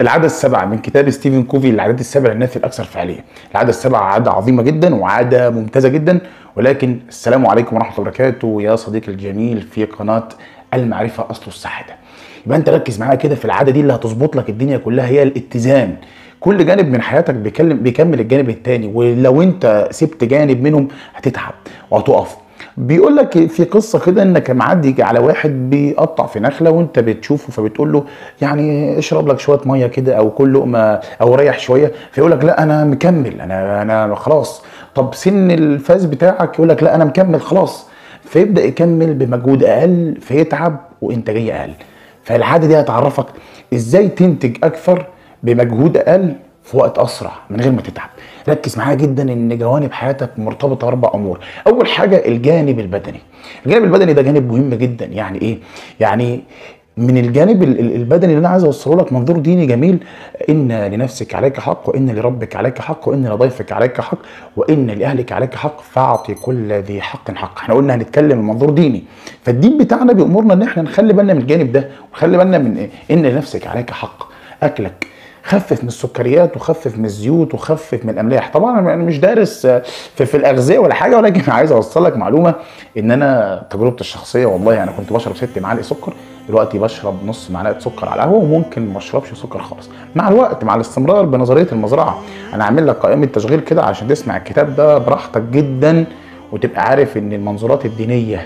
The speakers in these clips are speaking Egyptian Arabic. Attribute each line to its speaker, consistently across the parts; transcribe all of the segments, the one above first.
Speaker 1: العادة السبعة من كتاب ستيفن كوفي العادات السبع للناس الأكثر فعالية. العادة السبعة عادة عظيمة جدا وعادة ممتازة جدا ولكن السلام عليكم ورحمة الله وبركاته يا صديقي الجميل في قناة المعرفة أصل السعادة. يبقى أنت ركز معايا كده في العادة دي اللي هتظبط لك الدنيا كلها هي الاتزان. كل جانب من حياتك بيكلم بيكمل الجانب التاني ولو انت سبت جانب منهم هتتعب وهتقف بيقول لك في قصه كده انك معدي على واحد بيقطع في نخله وانت بتشوفه فبتقول له يعني اشرب لك شويه ميه كده او كل لقمه او ريح شويه فيقول لك لا انا مكمل انا انا خلاص طب سن الفاز بتاعك يقول لك لا انا مكمل خلاص فيبدا يكمل بمجهود اقل فيتعب وانتاجيه اقل فالعاده دي هتعرفك ازاي تنتج اكثر بمجهود اقل في وقت اسرع من غير ما تتعب ركز معايا جدا ان جوانب حياتك مرتبطه اربع امور اول حاجه الجانب البدني الجانب البدني ده جانب مهم جدا يعني ايه يعني من الجانب البدني اللي انا عايز اوصله لك منظور ديني جميل ان لنفسك عليك حق وان لربك عليك حق وان لضيفك عليك حق وان لاهلك عليك حق فاعطي كل ذي حق حق احنا قلنا هنتكلم من منظور ديني فالدين بتاعنا بيامرنا ان احنا نخلي بالنا من الجانب ده ونخلي بالنا من إيه؟ ان لنفسك عليك حق اكلك خفف من السكريات وخفف من الزيوت وخفف من الاملاح طبعا انا مش دارس في, في الاغذيه ولا حاجه ولكن عايز اوصل لك معلومه ان انا تجربتي الشخصيه والله انا كنت بشرب ست معالق سكر دلوقتي بشرب نص معلقه سكر على القهوه وممكن ما اشربش سكر خالص مع الوقت مع الاستمرار بنظريه المزرعه انا عامل لك قائمه تشغيل كده عشان تسمع الكتاب ده براحتك جدا وتبقى عارف ان المنظورات الدينيه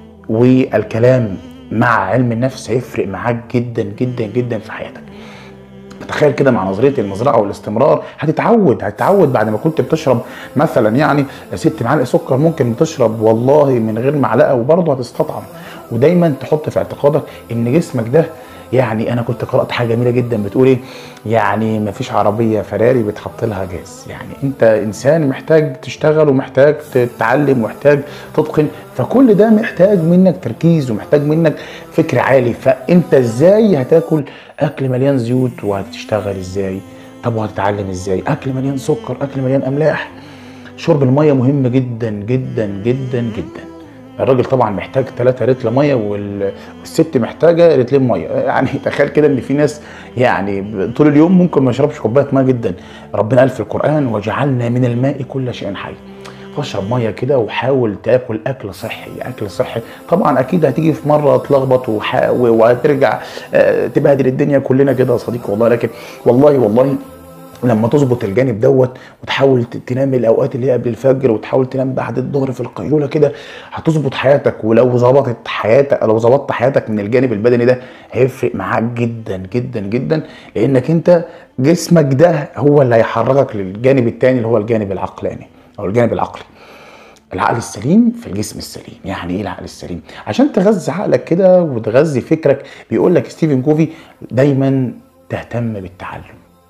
Speaker 1: والكلام مع علم النفس هيفرق معاك جدا جدا جدا في حياتك تخيل كده مع نظريه المزرعه والاستمرار هتتعود هتتعود بعد ما كنت بتشرب مثلا يعني ست معالق سكر ممكن تشرب والله من غير معلقه وبرضه هتستطعم ودايما تحط في اعتقادك ان جسمك ده يعني انا كنت قرات حاجه جميله جدا بتقول ايه يعني ما فيش عربيه فراري بتحط لها جاز يعني انت انسان محتاج تشتغل ومحتاج تتعلم ومحتاج تتقن فكل ده محتاج منك تركيز ومحتاج منك فكر عالي فانت ازاي هتاكل اكل مليان زيوت وهتشتغل ازاي طب وهتتعلم ازاي اكل مليان سكر اكل مليان املاح شرب الميه مهم جدا جدا جدا جدا الراجل طبعا محتاج 3 لتر ميه والست محتاجه لترين ميه يعني تخيل كده ان في ناس يعني طول اليوم ممكن ما يشربش كوبايه ميه جدا ربنا قال في القران وجعلنا من الماء كل شيء حي فاشرب ميه كده وحاول تاكل اكل صحي اكل صحي طبعا اكيد هتيجي في مره تلخبط وهترجع تبهدل الدنيا كلنا كده يا صديقي والله لكن والله والله لما تظبط الجانب دوت وتحاول تنام الاوقات اللي هي قبل الفجر وتحاول تنام بعد الظهر في القيلوله كده هتظبط حياتك ولو ظبطت حياتك لو ظبطت حياتك من الجانب البدني ده هيفرق معاك جدا جدا جدا لانك انت جسمك ده هو اللي هيحركك للجانب الثاني اللي هو الجانب العقلاني او الجانب العقلي العقل السليم في الجسم السليم يعني ايه العقل السليم عشان تغذي عقلك كده وتغذي فكرك بيقول لك ستيفن كوفي دايما تهتم بالتعلم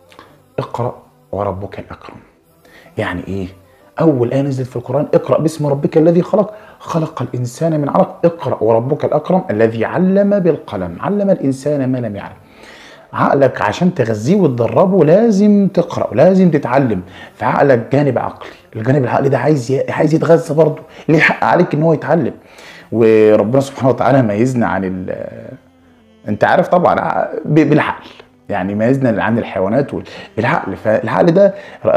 Speaker 1: اقرا وربك الاكرم يعني ايه اول ايه نزلت في القران اقرا باسم ربك الذي خلق خلق الانسان من علق اقرا وربك الاكرم الذي علم بالقلم علم الانسان ما لم يعلم عقلك عشان تغذيه وتدربه لازم تقرا ولازم تتعلم فعقلك جانب عقلي الجانب العقلي ده عايز ي... عايز يتغذى برضه ليه حق عليك ان هو يتعلم وربنا سبحانه وتعالى ميزنا عن ال... انت عارف طبعا بالعقل يعني ميزنا عن الحيوانات بالعقل فالعقل ده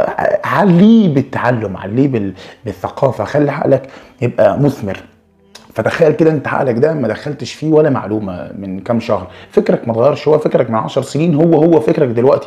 Speaker 1: عليه بالتعلم عليه بالثقافه خلي عقلك يبقى مثمر فتخيل كده انت عقلك ده ما دخلتش فيه ولا معلومه من كام شهر فكرك ما اتغيرش هو فكرك من 10 سنين هو هو فكرك دلوقتي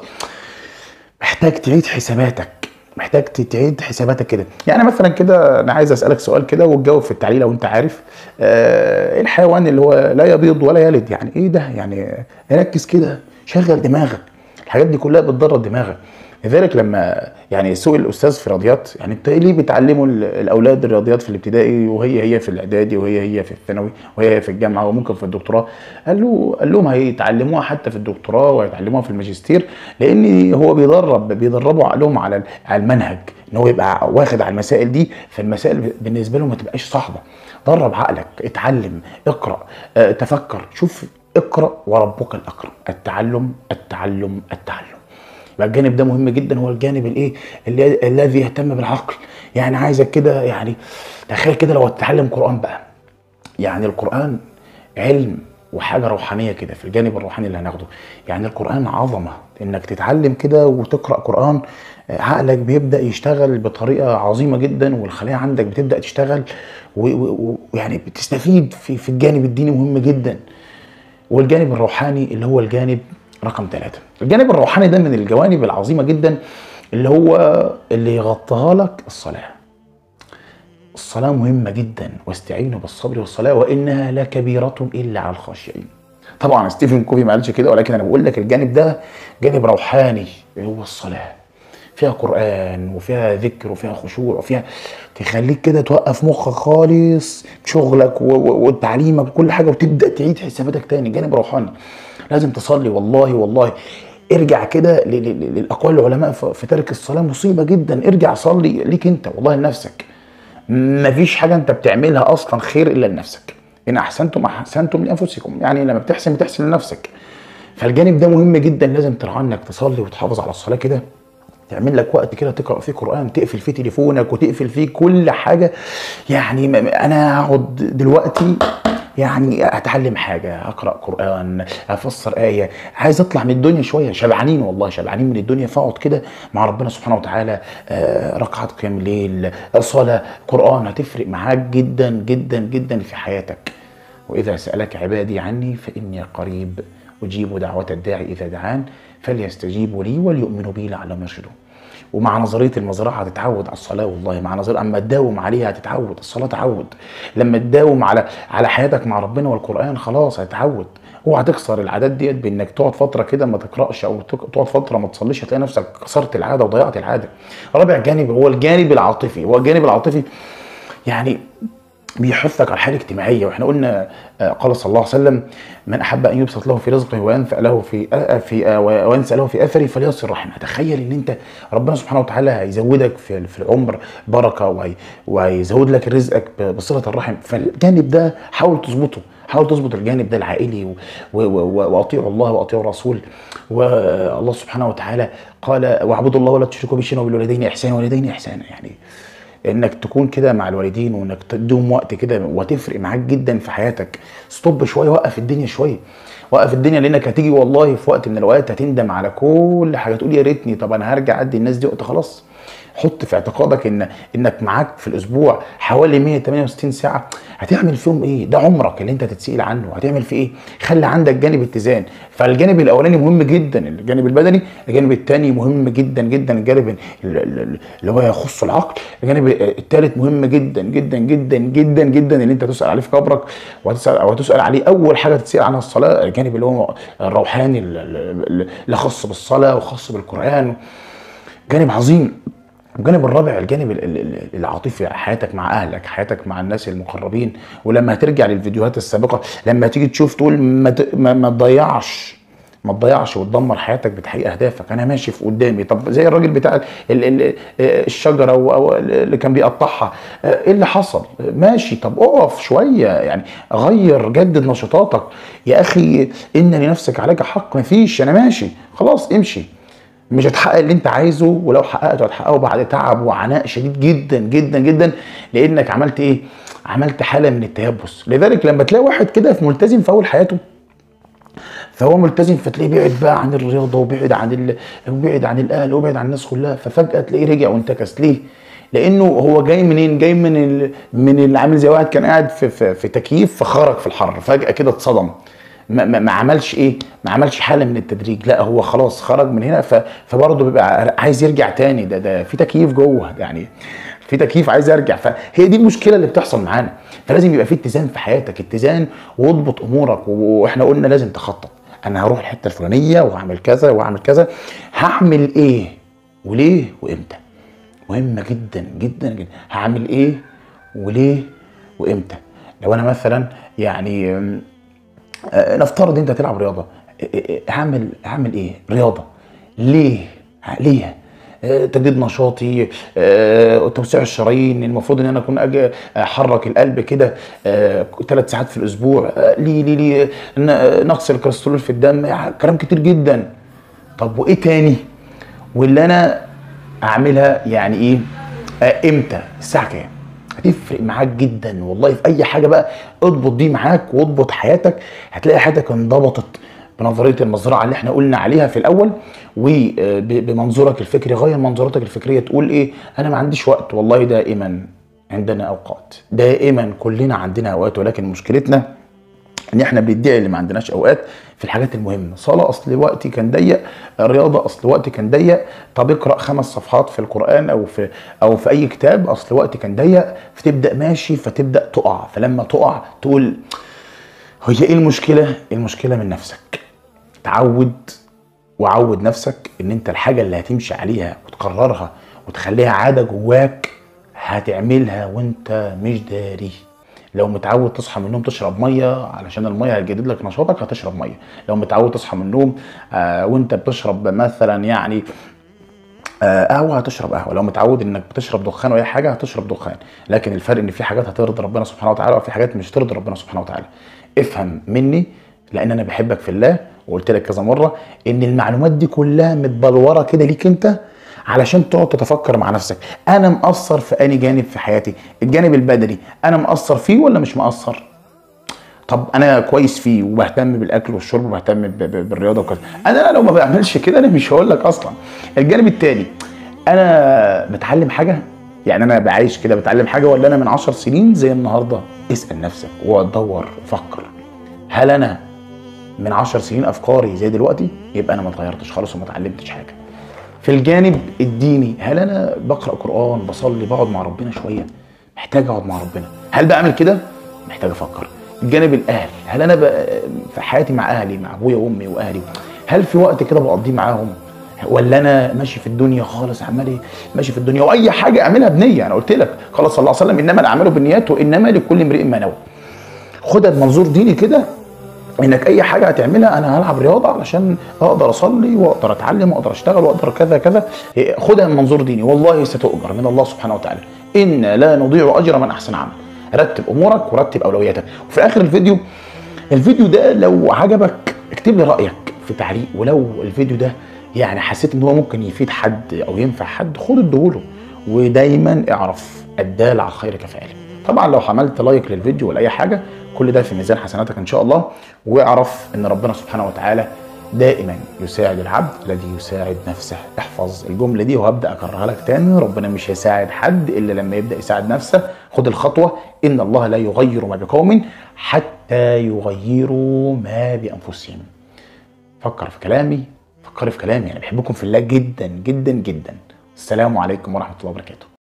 Speaker 1: محتاج تعيد حساباتك محتاج تعيد حساباتك كده يعني مثلا كده انا عايز اسالك سؤال كده وتجاوب في التعليل لو انت عارف ايه الحيوان اللي هو لا يبيض ولا يلد يعني ايه ده يعني ركز كده شغل دماغك الحاجات دي كلها بتدرب دماغك لذلك لما يعني سئل الاستاذ في الرياضيات يعني انت ليه بتعلموا الاولاد الرياضيات في الابتدائي وهي هي في الاعدادي وهي هي في الثانوي وهي هي في الجامعه وممكن في الدكتوراه قال له قال لهم هيتعلموها حتى في الدكتوراه وهيتعلموها في الماجستير لان هو بيدرب بيدربوا عقلهم على على المنهج ان هو يبقى واخد على المسائل دي فالمسائل بالنسبه له ما تبقاش صعبه درب عقلك اتعلم اقرا اه تفكر شوف اقرا وربك الاكرم التعلم التعلم التعلم يبقى الجانب ده مهم جدا هو الجانب الايه اللي- الذي يهتم بالعقل يعني عايزك كده يعني تخيل كده لو تتعلم قران بقى يعني القران علم وحاجه روحانيه كده في الجانب الروحاني اللي هناخده يعني القران عظمه انك تتعلم كده وتقرا قران آه، عقلك بيبدا يشتغل بطريقه عظيمه جدا والخلايا عندك بتبدا تشتغل و- و- ويعني بتستفيد في في الجانب الديني مهم جدا والجانب الروحاني اللي هو الجانب رقم ثلاثة الجانب الروحاني ده من الجوانب العظيمة جدا اللي هو اللي يغطيها لك الصلاة الصلاة مهمة جدا واستعينوا بالصبر والصلاة وإنها لكبيرة إلا على الخاشعين طبعا ستيفن كوفي ما قالش كده ولكن انا بقول لك الجانب ده جانب روحاني هو الصلاه فيها قران وفيها ذكر وفيها خشوع وفيها تخليك كده توقف مخك خالص شغلك و- و- وتعليمك وكل حاجه وتبدا تعيد حساباتك تاني جانب روحاني لازم تصلي والله والله ارجع كده ل- ل- ل- للاقوال العلماء ف- في ترك الصلاه مصيبه جدا ارجع صلي ليك انت والله لنفسك مفيش حاجه انت بتعملها اصلا خير الا لنفسك ان احسنتم احسنتم لانفسكم يعني لما بتحسن بتحسن لنفسك فالجانب ده مهم جدا لازم ترعى انك تصلي وتحافظ على الصلاه كده تعمل لك وقت كده تقرا فيه قران تقفل فيه تليفونك وتقفل فيه كل حاجه يعني م- م- انا هقعد دلوقتي يعني اتعلم حاجه اقرا قران افسر ايه عايز اطلع من الدنيا شويه شبعانين والله شبعانين من الدنيا فاقعد كده مع ربنا سبحانه وتعالى آه، ركعات قيام الليل صلاه قران هتفرق معاك جدا جدا جدا في حياتك واذا سالك عبادي عني فاني قريب اجيب دعوه الداعي اذا دعان فليستجيبوا لي وليؤمنوا بي لعلهم يرشدون ومع نظريه المزرعه هتتعود على الصلاه والله مع نظريه اما تداوم عليها هتتعود الصلاه تعود لما تداوم على على حياتك مع ربنا والقران خلاص هتتعود اوعى تكسر العادات ديت بانك تقعد فتره كده ما تقراش او تق- تقعد فتره ما تصليش هتلاقي نفسك كسرت العاده وضيعت العاده رابع جانب هو الجانب العاطفي هو الجانب العاطفي يعني بيحثك على الحياه الاجتماعيه واحنا قلنا آه، قال صلى الله عليه وسلم من احب ان يبسط له في رزقه وينفع له في آه، في آه، وينسى له في اثره فليصل رحمه تخيل ان انت ربنا سبحانه وتعالى هيزودك في في العمر بركه وهي وهيزود لك رزقك ب- بصله الرحم فالجانب ده حاول تظبطه حاول تظبط الجانب ده العائلي و- و- و- واطيعوا الله واطيعوا الرسول والله سبحانه وتعالى قال واعبدوا الله ولا تشركوا به شيئا وبالوالدين احسانا والوالدين احسانا يعني انك تكون كده مع الوالدين وانك تديهم وقت كده وتفرق معاك جدا في حياتك ستوب شويه وقف الدنيا شويه وقف الدنيا لانك هتيجي والله في وقت من الاوقات هتندم على كل حاجه تقول يا ريتني طب انا هرجع ادي الناس دي وقت خلاص حط في اعتقادك ان انك معاك في الاسبوع حوالي 168 ساعه هتعمل فيهم ايه ده عمرك اللي انت تتسال عنه هتعمل فيه ايه خلي عندك جانب اتزان فالجانب الاولاني مهم جدا الجانب البدني الجانب الثاني مهم جدا جدا الجانب ال- ال- اللي هو يخص العقل الجانب الثالث مهم جدا جدا جدا جدا جدا اللي انت تسال عليه في قبرك وهتسال او هتسال عليه اول حاجه تتسال عنها الصلاه الجانب اللي هو الروحاني ال- ال- اللي خاص بالصلاه وخاص بالقران جانب عظيم الجانب الرابع الجانب ال- ال- ال- العاطفي حياتك مع اهلك حياتك مع الناس المقربين ولما هترجع للفيديوهات السابقه لما تيجي تشوف تقول ما ت- ما, ما تضيعش ما تضيعش وتدمر حياتك بتحقيق اهدافك انا ماشي في قدامي طب زي الراجل بتاع ال ال الشجره او أو اللي كان بيقطعها ايه اللي حصل ماشي طب اقف شويه يعني غير جدد نشاطاتك يا اخي ان لنفسك عليك حق مفيش انا ماشي خلاص امشي مش هتحقق اللي انت عايزه ولو حققته هتحققه بعد تعب وعناء شديد جدا جدا جدا لانك عملت ايه؟ عملت حاله من التيبس لذلك لما تلاقي واحد كده في ملتزم في اول حياته فهو ملتزم فتلاقيه بيعد بقى عن الرياضه وبيعد عن ال... وبيعد عن الاهل وبيعد عن الناس كلها ففجاه تلاقيه رجع وانتكس ليه؟ لانه هو جاي منين؟ جاي من ال... من اللي عامل زي واحد كان قاعد في في, في تكييف فخرج في الحر فجاه كده اتصدم ما, ما, ما عملش ايه؟ ما عملش حاله من التدريج لا هو خلاص خرج من هنا ف... فبرضه بيبقى عايز يرجع تاني ده ده في تكييف جوه يعني في تكييف عايز ارجع فهي دي المشكله اللي بتحصل معانا فلازم يبقى في اتزان في حياتك اتزان واضبط امورك واحنا قلنا لازم تخطط انا هروح الحته الفلانيه وهعمل كذا واعمل كذا هعمل ايه وليه وامتى مهمه جدا جدا جدا هعمل ايه وليه وامتى لو انا مثلا يعني أم، آه، نفترض انت تلعب رياضه آه، آه، هعمل هعمل ايه رياضه ليه ليه آه، تجديد نشاطي آه، توسيع الشرايين المفروض ان انا اكون اجي احرك القلب كده ثلاث ساعات في الاسبوع آه، ليه ليه ليه ن- آه، نقص الكوليسترول في الدم يعني كلام كتير جدا طب وايه تاني واللي انا اعملها يعني ايه آه، امتى الساعه كام هتفرق معاك جدا والله في اي حاجه بقى اضبط دي معاك واضبط حياتك هتلاقي حياتك انضبطت بنظريه المزرعه اللي احنا قلنا عليها في الاول وبمنظورك الفكري غير منظوراتك الفكريه تقول ايه انا ما عنديش وقت والله دائما عندنا اوقات دائما كلنا عندنا اوقات ولكن مشكلتنا ان احنا بندعي اللي ما عندناش اوقات في الحاجات المهمه صلاه اصل وقتي كان ضيق رياضه اصل وقتي كان ضيق طب اقرا خمس صفحات في القران او في او في اي كتاب اصل وقتي كان ضيق فتبدا ماشي فتبدا تقع فلما تقع تقول هي ايه المشكله المشكله من نفسك تعود وعود نفسك ان انت الحاجه اللي هتمشي عليها وتقررها وتخليها عاده جواك هتعملها وانت مش داري لو متعود تصحى من النوم تشرب ميه علشان الميه هتجدد لك نشاطك هتشرب ميه لو متعود تصحى من النوم آه وانت بتشرب مثلا يعني آه قهوه هتشرب قهوه لو متعود انك بتشرب دخان او اي حاجه هتشرب دخان لكن الفرق ان في حاجات هترضي ربنا سبحانه وتعالى وفي حاجات مش هترضي ربنا سبحانه وتعالى افهم مني لان انا بحبك في الله وقلت لك كذا مره ان المعلومات دي كلها متبلوره كده ليك انت علشان تقعد تتفكر مع نفسك انا مقصر في اني جانب في حياتي الجانب البدني انا مقصر فيه ولا مش مقصر طب انا كويس فيه وبهتم بالاكل والشرب وبهتم ب- ب- بالرياضه وكذا انا لو ما بعملش كده انا مش هقول لك اصلا الجانب التاني انا بتعلم حاجه يعني انا بعيش كده بتعلم حاجه ولا انا من عشر سنين زي النهارده اسال نفسك وتدور فكر هل انا من عشر سنين افكاري زي دلوقتي يبقى انا ما اتغيرتش خالص وما اتعلمتش حاجه في الجانب الديني هل انا بقرا قران بصلي بقعد مع ربنا شويه محتاج اقعد مع ربنا هل بعمل كده محتاج افكر الجانب الاهل هل انا ب- في حياتي مع اهلي مع ابويا وامي واهلي هل في وقت كده بقضيه معاهم ولا انا ماشي في الدنيا خالص عمال إيه؟ ماشي في الدنيا واي حاجه اعملها بنيه انا قلت لك قال صلى الله عليه وسلم انما الاعمال بالنيات وانما لكل امرئ ما نوى خدها بمنظور ديني كده انك اي حاجه هتعملها انا هلعب رياضه علشان اقدر اصلي واقدر اتعلم واقدر اشتغل واقدر كذا كذا إيه، خدها من منظور ديني والله ستؤجر من الله سبحانه وتعالى ان لا نضيع اجر من احسن عمل رتب امورك ورتب اولوياتك وفي اخر الفيديو الفيديو ده لو عجبك اكتب لي رايك في تعليق ولو الفيديو ده يعني حسيت ان هو ممكن يفيد حد او ينفع حد خد اديهوله ودايما اعرف الدال على الخير كفاعله طبعا لو عملت لايك للفيديو ولا اي حاجه كل ده في ميزان حسناتك ان شاء الله واعرف ان ربنا سبحانه وتعالى دائما يساعد العبد الذي يساعد نفسه احفظ الجمله دي وهبدا اكررها لك تاني ربنا مش هيساعد حد الا لما يبدا يساعد نفسه خد الخطوه ان الله لا يغير ما بقوم حتى يغيروا ما بانفسهم فكر في كلامي فكري في كلامي انا بحبكم في الله جدا جدا جدا السلام عليكم ورحمه الله وبركاته